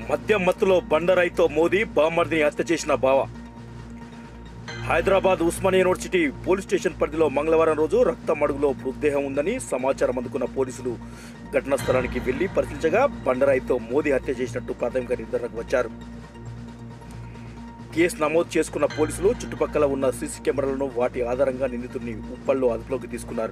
మద్యం మత్తులో బండరాయితో మోదీ బామ్మర్దిని హత్య చేసిన బావ Hyderabad Osmania university police station పరిధిలో మంగళవారం రోజు రక్తం అడుగులో మృతదేహం ఉందని సమాచారం అందుకున్న పోలీసులు ఘటనా స్థలానికి వెళ్లి పరిశీలించగా బండరాయితో మోదీ హత్య చేసినట్టు ప్రాథమిక నిర్ధారణకు వచ్చారు కేసు నమోదు చేసుకున్న పోలీసులు చుట్టుపక్కల ఉన్న సీసీ కెమెరాలను వాటి ఆధారంగా నిందితుడిని ఉప్పల్లో అదుపులోకి తీసుకున్నారు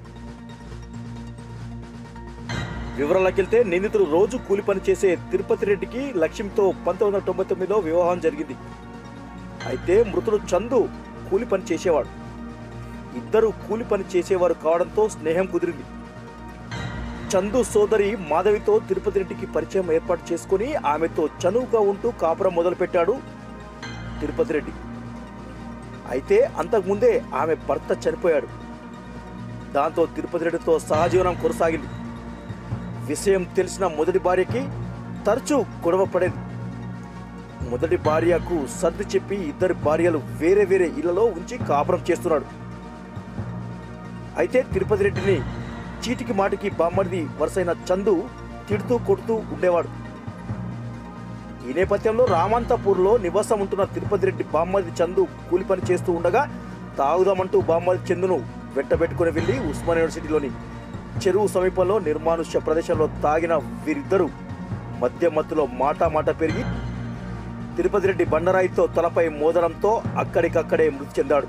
వివరాలకు వెళ్తే నిందితుడు రోజు కూలి పని చేసే తిరుపతి రెడ్డికి లక్ష్యంతో పంతొమ్మిది వందల తొంభై తొమ్మిదిలో వివాహం జరిగింది అయితే మృతుడు చందు కూలి పని చేసేవాడు ఇద్దరు కూలి పని చేసేవారు కావడంతో స్నేహం కుదిరింది చందు సోదరి మాధవితో తిరుపతి రెడ్డికి పరిచయం ఏర్పాటు చేసుకుని ఆమెతో చనువుగా ఉంటూ కాపురం మొదలుపెట్టాడు తిరుపతి రెడ్డి అయితే అంతకుముందే ఆమె భర్త చనిపోయాడు దాంతో తిరుపతి రెడ్డితో సహజీవనం కొనసాగింది విషయం తెలిసిన మొదటి భార్యకి తరచూ గొడవ పడేది మొదటి భార్యకు సర్ది చెప్పి ఇద్దరి భార్యలు వేరే వేరే ఇళ్లలో ఉంచి కాపురం చేస్తున్నాడు అయితే తిరుపతి రెడ్డిని చీటికి మాటికి బామ్మడిది వరుసైన చందు తిడుతూ కొడుతూ ఉండేవాడు ఈ నేపథ్యంలో రామంతపూర్లో నివాసం ఉంటున్న తిరుపతి రెడ్డి బామ్మది చందు కూలి పని చేస్తూ ఉండగా తాగుదామంటూ బామ్మది చందును వెంటబెట్టుకుని వెళ్లి ఉస్మాన్ యూనివర్సిటీలోని చెరువు సమీపంలో నిర్మానుష్య ప్రదేశంలో తాగిన వీరిద్దరూ మధ్య మత్తులో మాట మాట పెరిగి తిరుపతి రెడ్డి బండరాయితో తలపై మోదడంతో అక్కడికక్కడే మృతి చెందాడు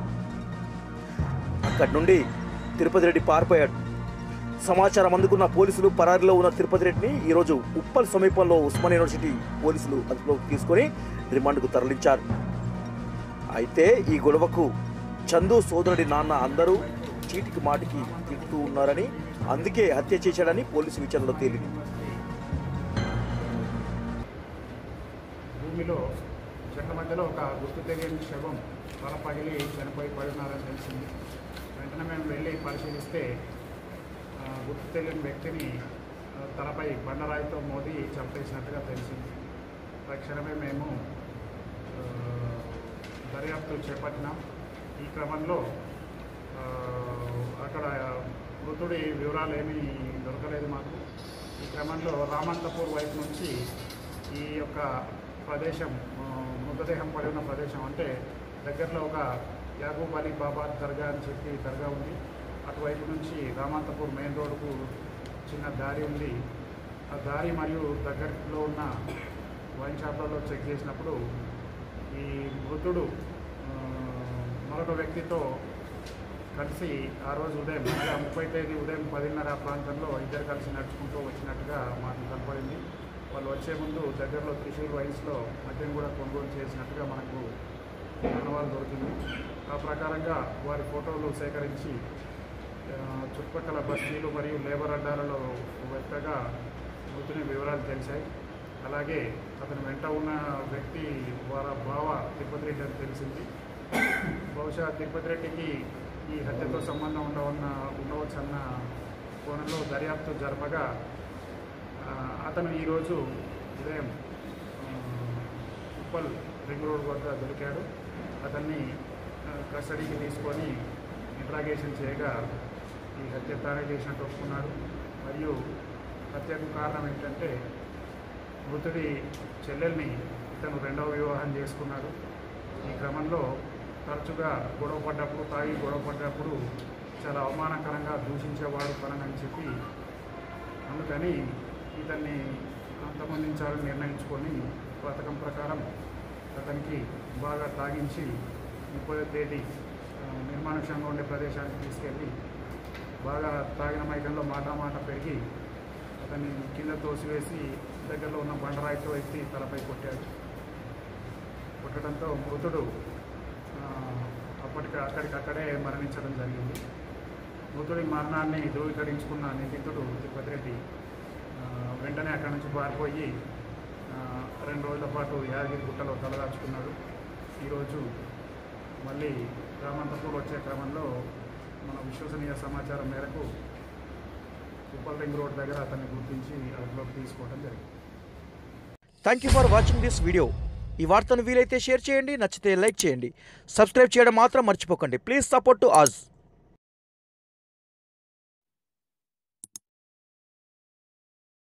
అక్కడి నుండి తిరుపతి రెడ్డి పారిపోయాడు సమాచారం అందుకున్న పోలీసులు పరారీలో ఉన్న తిరుపతి రెడ్డిని ఈరోజు ఉప్పల్ సమీపంలో ఉస్మాన్ యూనివర్సిటీ పోలీసులు అదుపులోకి తీసుకొని రిమాండ్కు తరలించారు అయితే ఈ గొడవకు చందు సోదరుడి నాన్న అందరూ చీటికి మాటికి తిడుతూ ఉన్నారని అందుకే హత్య చేశాడని పోలీసు విచారణలో తేలింది భూమిలో చెట్ల మధ్యలో ఒక గుర్తు తెలియని శవం తల పగిలి చనిపోయి పడి ఉన్నారని తెలిసింది వెంటనే మేము వెళ్ళి పరిశీలిస్తే ఆ, గుర్తు తెలియని వ్యక్తిని ఆ, తలపై బండరాయితో మోదీ చంపేసినట్టుగా తెలిసింది తక్షణమే మేము ఆ, దర్యాప్తు చేపట్టినాం ఈ క్రమంలో ఆ, అక్కడ మృతుడి వివరాలు ఏమీ దొరకలేదు మాకు ఈ క్రమంలో రామంతపూర్ వైపు నుంచి ఈ యొక్క ప్రదేశం ఆ, మృతదేహం పడి ఉన్న ప్రదేశం అంటే దగ్గరలో ఒక యాగూబ్ అలీ బాబా దర్గా అని చెప్పి దర్గా ఉంది అటువైపు నుంచి రామంతపూర్ మెయిన్ రోడ్డుకు చిన్న దారి ఉంది ఆ దారి మరియు దగ్గరలో ఉన్న వైన్ షాప్లలో చెక్ చేసినప్పుడు ఈ మృతుడు ఆ, మరొక వ్యక్తితో కలిసి ఆ రోజు ఉదయం అనగా ముప్పై తేదీ ఉదయం పదిన్నర ప్రాంతంలో ఇద్దరు కలిసి నడుచుకుంటూ వచ్చినట్టుగా మాకు కనపడింది వాళ్ళు వచ్చే ముందు దగ్గరలో త్రిశూర్ వైన్స్లో మద్యం కూడా కొనుగోలు చేసినట్టుగా మనకు అనుభవాలు దొరికింది ఆ ప్రకారంగా వారి ఫోటోలు సేకరించి ఆ, చుట్టుపక్కల బస్తీలు మరియు లేబర్ అడ్డాలలో వెతగా మృతుని వివరాలు తెలిసాయి అలాగే అతని వెంట ఉన్న వ్యక్తి వారి బావ తిరుపతి రెడ్డి అని తెలిసింది బహుశా తిరుపతి రెడ్డికి ఈ హత్యతో సంబంధం ఉండవన్న ఉండవచ్చన్న కోణంలో దర్యాప్తు జరపగా ఆ, అతను ఈరోజు ఉదయం ఆ, ఉప్పల్ రింగ్ రోడ్ వద్ద దొరికాడు అతన్ని ఆ, కస్టడీకి తీసుకొని ఇంట్రాగేషన్ చేయగా ఈ హత్య తానే చేసినట్టు ఒప్పుకున్నాడు మరియు హత్యకు కారణం ఏంటంటే మృతుడి చెల్లెల్ని ఇతను రెండవ వివాహం చేసుకున్నాడు ఈ క్రమంలో తరచుగా గొడవ పడ్డప్పుడు తాగి గొడవ పడ్డప్పుడు చాలా అవమానకరంగా దూషించేవాడు తనని చెప్పి అందుకని ఇతన్ని అంతమొందించాలని నిర్ణయించుకొని పథకం ప్రకారం అతనికి బాగా తాగించి ముప్పై తేదీ ఆ, నిర్మానుష్యంగా ఉండే ప్రదేశానికి తీసుకెళ్ళి బాగా తాగిన మైకంలో మాట మాట పెరిగి అతన్ని కింద తోసివేసి దగ్గరలో ఉన్న బండరాయితో ఎత్తి తలపై కొట్టాడు కొట్టడంతో మృతుడు ఆ, అప్పటికి అక్కడికక్కడే మరణించడం జరిగింది మృతుడి మరణాన్ని ధృవీకరించుకున్న నిందితుడు తిరుపతి రెడ్డి ఆ, వెంటనే అక్కడి నుంచి పారిపోయి ఆ, రెండు రోజుల పాటు యాదగిరి గుట్టలో తలదాచుకున్నాడు ఈరోజు మళ్ళీ రామంతపూర్ వచ్చే క్రమంలో మన విశ్వసనీయ సమాచారం మేరకు ఉప్పల్ రింగ్ రోడ్ దగ్గర అతన్ని గుర్తించి అదుపులోకి తీసుకోవడం జరిగింది thank you for watching this video ఈ వార్తను వీలైతే షేర్ చేయండి నచ్చితే లైక్ చేయండి సబ్స్క్రైబ్ చేయడం మాత్రం మర్చిపోకండి ప్లీజ్ సపోర్ట్ టు అజ్